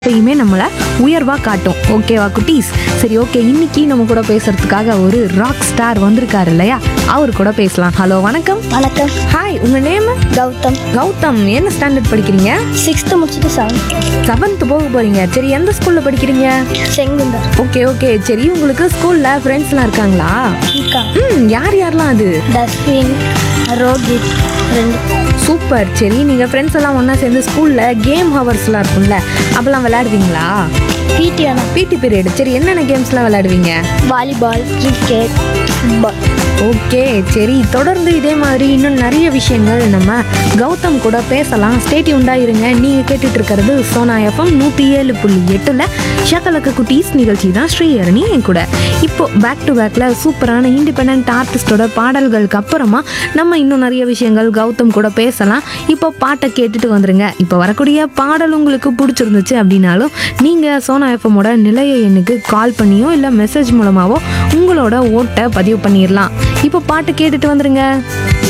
எப்பயுமே நம்மளை உயர்வா காட்டும் ஓகேவா குட்டீஸ் சரி ஓகே இன்னைக்கு நம்ம கூட பேசுறதுக்காக ஒரு ராக் ஸ்டார் வந்திருக்காரு இல்லையா அவர் கூட பேசலாம் ஹலோ வணக்கம் வணக்கம் ஹாய் உங்க நேம் கௌதம் கௌதம் என்ன ஸ்டாண்டர்ட் படிக்கிறீங்க சிக்ஸ்த்து முடிச்சுட்டு செவன்த் செவன்த் போக போறீங்க சரி எந்த ஸ்கூல்ல படிக்கிறீங்க செங்குந்தர் ஓகே ஓகே சரி உங்களுக்கு ஸ்கூல்ல ஃப்ரெண்ட்ஸ்லாம் இருக்காங்களா இருக்கா ம் யார் யாரெல்லாம் அது டஸ்ட்பின் ரோஹித் ரெண்டு சூப்பர் சரி நீங்க ஃப்ரெண்ட்ஸ் எல்லாம் ஒண்ணா சேர்ந்து ஸ்கூல்ல கேம் ஹவர்ஸ்லாம் இருக்கும்ல அப்பெல்லாம் விளையாடுவீங்களா பிடி அண்ணா பிடி பீரியட் சரி என்னென்ன கேம்ஸ்லாம் விளையாடுவீங்க வாலிபால் கிரிக்கெட் ஃபுட்பால் ஓகே சரி தொடர்ந்து இதே மாதிரி இன்னும் நிறைய விஷயங்கள் நம்ம கௌதம் கூட பேசலாம் ஸ்டேட்யூண்டா இருங்க நீங்க கேட்டுட்டு இருக்கிறது சோனா எஃப்எம் நூற்றி ஏழு புள்ளி எட்டுல ஷக்கலக்க குட்டீஸ் நிகழ்ச்சி தான் ஸ்ரீஹரணி என் கூட இப்போ பேக் டு பேக்ல சூப்பரான இண்டிபெண்ட் ஆர்டிஸ்டோட பாடல்களுக்கு அப்புறமா நம்ம இன்னும் நிறைய விஷயங்கள் கௌதம் கூட பேசலாம் இப்போ பாட்டை கேட்டுட்டு வந்துருங்க இப்போ வரக்கூடிய பாடல் உங்களுக்கு பிடிச்சிருந்துச்சு அப்படின்னாலும் நீங்க சோனா எஃப்எம்மோட நிலைய எண்ணுக்கு கால் பண்ணியோ இல்லை மெசேஜ் மூலமாவோ உங்களோட ஓட்டை பதிவு பண்ணிடலாம் இப்போ பாட்டு கேட்டுட்டு வந்துருங்க